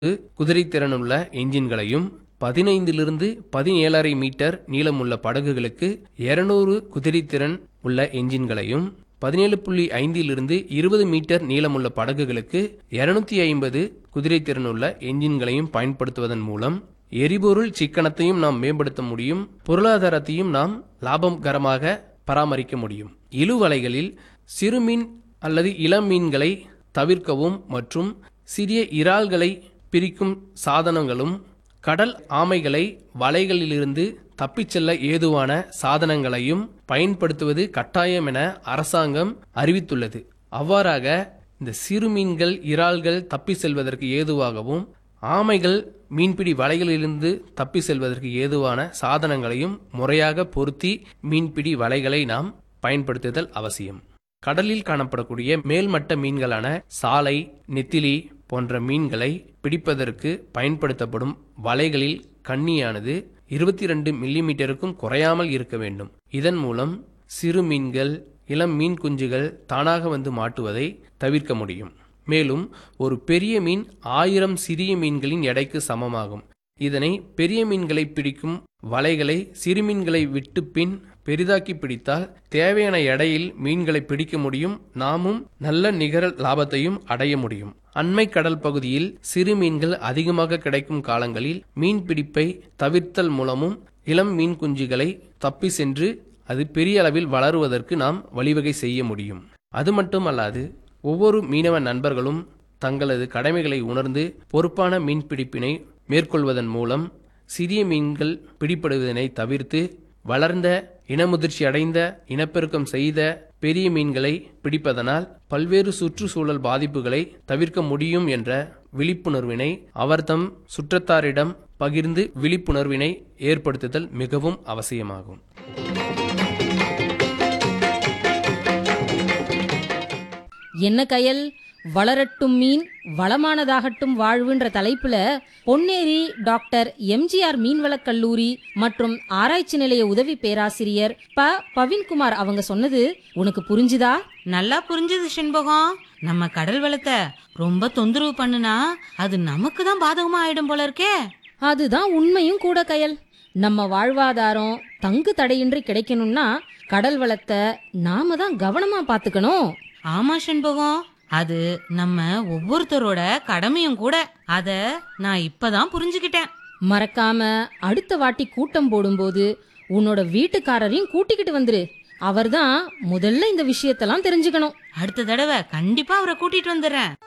குதிரைத்திறனுள்ள என்ஜின்களையும் பதினைந்திலிருந்து பதினேழரை metre நீளமுள்ள படகுகளுக்கு 200 குதிரைத்திறன் உள்ள என்ஜின்களையும் பதினேழு புள்ளி ஐந்திலிருந்து இருபது மீட்டர் நீளமுள்ள படகுகளுக்கு 250 ஐம்பது குதிரைத்திறனுள்ள என்ஜின்களையும் பயன்படுத்துவதன் மூலம் எரிபொருள் சிக்கனத்தையும் நாம் மேம்படுத்த முடியும் பொருளாதாரத்தையும் நாம் லாபகரமாக பராமரிக்க முடியும் இழுவலைகளில் சிறுமீன் அல்லது இளம் மீன்களை தவிர்க்கவும் மற்றும் சிறிய இறால்களை பிரிக்கும் சாதனங்களும் கடல் ஆமைகளை வலைகளிலிருந்து தப்பிச் செல்ல ஏதுவான சாதனங்களையும் பயன்படுத்துவது கட்டாயம் என அரசாங்கம் அறிவித்துள்ளது அவ்வாறாக இந்த சிறு மீன்கள் இறால்கள் தப்பி செல்வதற்கு ஏதுவாகவும் ஆமைகள் மீன்பிடி வலைகளிலிருந்து தப்பி செல்வதற்கு ஏதுவான சாதனங்களையும் முறையாக பொருத்தி மீன்பிடி வலைகளை நாம் பயன்படுத்துதல் அவசியம் கடலில் காணப்படக்கூடிய மேல்மட்ட மீன்களான சாலை நெத்திலி போன்ற மீன்களை பிடிப்பதற்கு பயன்படுத்தப்படும் வலைகளில் கண்ணியானது இருபத்தி ரெண்டு மில்லிமீட்டருக்கும் குறையாமல் இருக்க வேண்டும் இதன் மூலம் சிறு மீன்கள் இளம் மீன் குஞ்சுகள் தானாக வந்து மாட்டுவதை தவிர்க்க முடியும் மேலும் ஒரு பெரிய மீன் ஆயிரம் சிறிய மீன்களின் எடைக்கு சமமாகும் இதனை பெரிய மீன்களை பிடிக்கும் வலைகளை சிறு மீன்களை விட்டு பின் பெரிதாக்கி பிடித்தால் தேவையான எடையில் மீன்களை பிடிக்க முடியும் நாமும் நல்ல நிகர லாபத்தையும் அடைய முடியும் அண்மை கடல் பகுதியில் சிறு மீன்கள் அதிகமாக கிடைக்கும் காலங்களில் மீன் பிடிப்பை தவிர்த்தல் மூலமும் இளம் மீன் குஞ்சுகளை தப்பி சென்று அது பெரிய அளவில் வளருவதற்கு நாம் வழிவகை செய்ய முடியும் அது மட்டுமல்லாது ஒவ்வொரு மீனவ நண்பர்களும் தங்களது கடமைகளை உணர்ந்து பொறுப்பான மீன்பிடிப்பினை மேற்கொள்வதன் மூலம் சிறிய மீன்கள் பிடிபடுவதனை தவிர்த்து வளர்ந்த இனமுதிர்ச்சி அடைந்த இனப்பெருக்கம் செய்த பெரிய மீன்களை பிடிப்பதனால் பல்வேறு சுற்றுச்சூழல் பாதிப்புகளை தவிர்க்க முடியும் என்ற விழிப்புணர்வினை அவர்தம் சுற்றத்தாரிடம் பகிர்ந்து விழிப்புணர்வினை ஏற்படுத்துதல் மிகவும் அவசியமாகும் என்ன கயல் வளரட்டும் மீன் வளமானதாகட்டும் வாழ்வுன்ற தலைப்புல பொன்னேரி டாக்டர் எம்ஜிஆர் மீன்வளக் கல்லூரி மற்றும் ஆராய்ச்சி நிலைய உதவி பேராசிரியர் ப பவின்குமார் அவங்க சொன்னது உனக்கு புரிஞ்சுதா நல்லா புரிஞ்சது செண்பகம் நம்ம கடல் வளத்தை ரொம்ப தொந்தரவு பண்ணுனா அது நமக்கு தான் பாதகமா ஆயிடும் போல இருக்கே அதுதான் உண்மையும் கூட கயல் நம்ம வாழ்வாதாரம் தங்கு தடையின்றி கிடைக்கணும்னா கடல் வளத்தை நாம தான் கவனமா பாத்துக்கணும் ஆமா செண்பகம் அது நம்ம ஒவ்வொருத்தரோட கடமையும் கூட அத நான் இப்பதான் புரிஞ்சுக்கிட்டேன் மறக்காம அடுத்த வாட்டி கூட்டம் போடும்போது உன்னோட வீட்டுக்காரரையும் கூட்டிக்கிட்டு வந்துரு அவர்தான் முதல்ல இந்த விஷயத்தெல்லாம் தெரிஞ்சுக்கணும் அடுத்த தடவை கண்டிப்பா அவரை கூட்டிட்டு வந்துடுறேன்